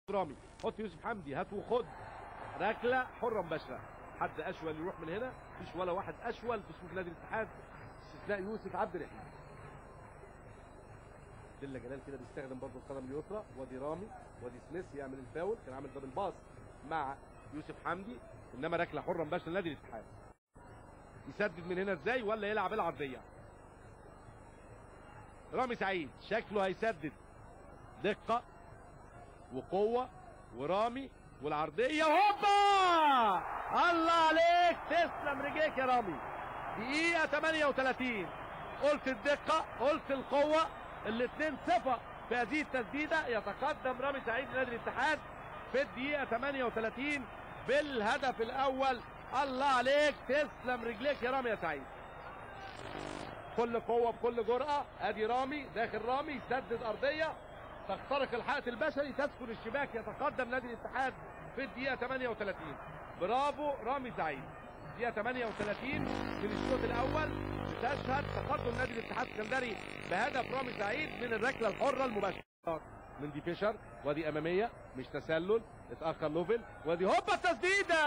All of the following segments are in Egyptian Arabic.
رامي حط يوسف حمدي هات وخد ركله حره مباشره حد اشول يروح من هنا مفيش ولا واحد اشول في صفوف نادي الاتحاد استثناء يوسف عبد الرحيم ديلا جلال كده بيستخدم برضه القدم اليسرى وادي رامي وادي سميث يعمل الفاول كان عامل دبل باص مع يوسف حمدي انما ركله حره مباشره لنادي الاتحاد يسدد من هنا ازاي ولا يلعب العرضيه رامي سعيد شكله هيسدد دقه وقوه ورامي والعرضيه هوبا الله عليك تسلم رجليك يا رامي دقيقه 38 قلت الدقه قلت القوه الاثنين صفه في هذه التسديده يتقدم رامي سعيد لنادي الاتحاد في الدقيقه 38 بالهدف الاول الله عليك تسلم رجليك يا رامي يا سعيد بكل قوه بكل جرأه ادي رامي داخل رامي يسدد ارضيه تخترق الحائط البشري تسكن الشباك يتقدم نادي الاتحاد في الدقيقه 38 برافو رامي سعيد دقيقه 38 من الشوط الاول تشهد تقدم نادي الاتحاد السكندري بهدف رامي سعيد من الركله الحره المباشره من دي فيشر وادي اماميه مش تسلل اتاخر لوفل وادي هوبا التسديده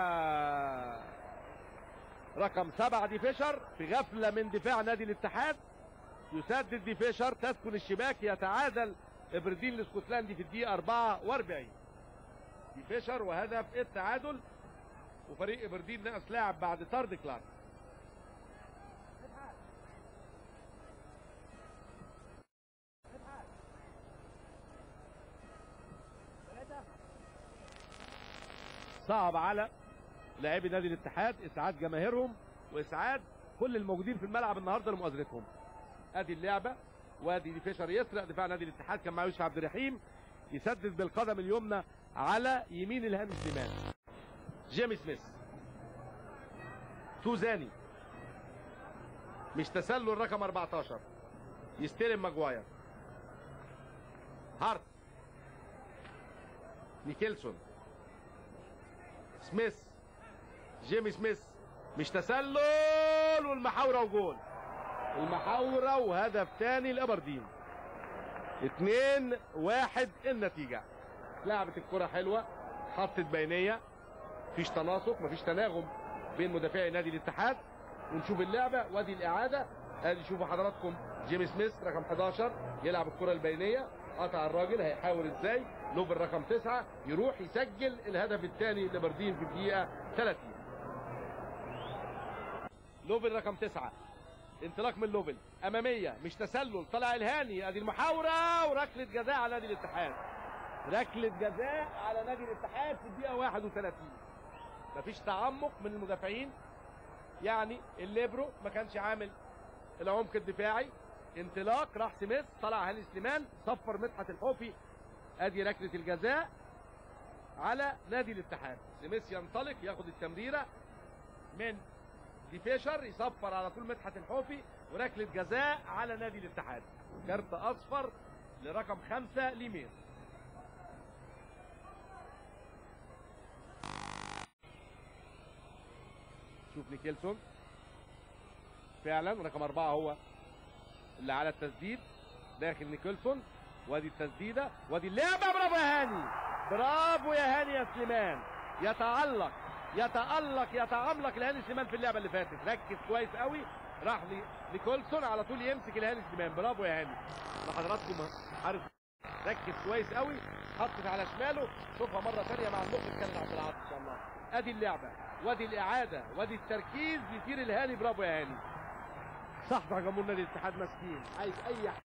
رقم سبعة دي فيشر في غفلة من دفاع نادي الاتحاد يسدد دي فيشر تسكن الشباك يتعادل ابردين الاسكتلندي في الدقيقة 44 دي فيشر وهدف التعادل وفريق ابردين نقص لاعب بعد طرد كلارك صعب على لاعبي نادي الاتحاد اسعاد جماهيرهم واسعاد كل الموجودين في الملعب النهارده لمؤازرتهم ادي اللعبه وادي دي فيشر يسرق دفاع نادي الاتحاد كان معاه يوسف عبد الرحيم يسدد بالقدم اليمنى على يمين الهاني سليمان جيمي سميث توزاني مش تسلل رقم 14 يستلم ماجواير هارت نيكلسون سميث جيمي سميث مش تسلل والمحاورة وجول المحاورة وهدف تاني لابردين اتنين واحد النتيجة لعبت الكرة حلوة حطت بينية مفيش تناسق مفيش تناغم بين مدافعي نادي الاتحاد ونشوف اللعبة وادي الإعادة ادي شوفوا حضراتكم جيمي سميث رقم 11 يلعب الكرة البينية قطع الراجل هيحاول ازاي لوبل رقم 9 يروح يسجل الهدف الثاني لبردين في الدقيقة 30 لوبل رقم 9 انطلاق من لوبل اماميه مش تسلل طلع الهاني ادي المحاوره وركله جزاء على نادي الاتحاد ركله جزاء على نادي الاتحاد في الدقيقه 31 مفيش تعمق من المدافعين يعني الليبرو ما كانش عامل العمق الدفاعي انطلاق راح سميث طلع هاني سليمان صفر مدحت الحوفي ادي ركله الجزاء على نادي الاتحاد سميث ينطلق ياخد التمريره من دي فيشر يصفر على طول مدحت الحوفي وركله جزاء على نادي الاتحاد كارت اصفر لرقم خمسة ليمير شوف نيكلسون فعلا رقم أربعة هو اللي على التسديد داخل نيكلسون وادي التسديدة وادي اللعبة برافو يا هاني برافو يا هاني يا سليمان يتألق يتألق يتعملق الهاني سليمان في اللعبة اللي فاتت ركز كويس قوي راح لكولسون على طول يمسك الهاني سليمان برافو يا هاني لحضراتكم حارس ركز كويس قوي حطت على شماله شوفها مرة ثانية مع المخرج كانت عبد العاطي ان شاء الله ادي اللعبة وادي الإعادة وادي التركيز يطير الهاني برافو يا هاني صح جمهور نادي الاتحاد مسكين عايز أي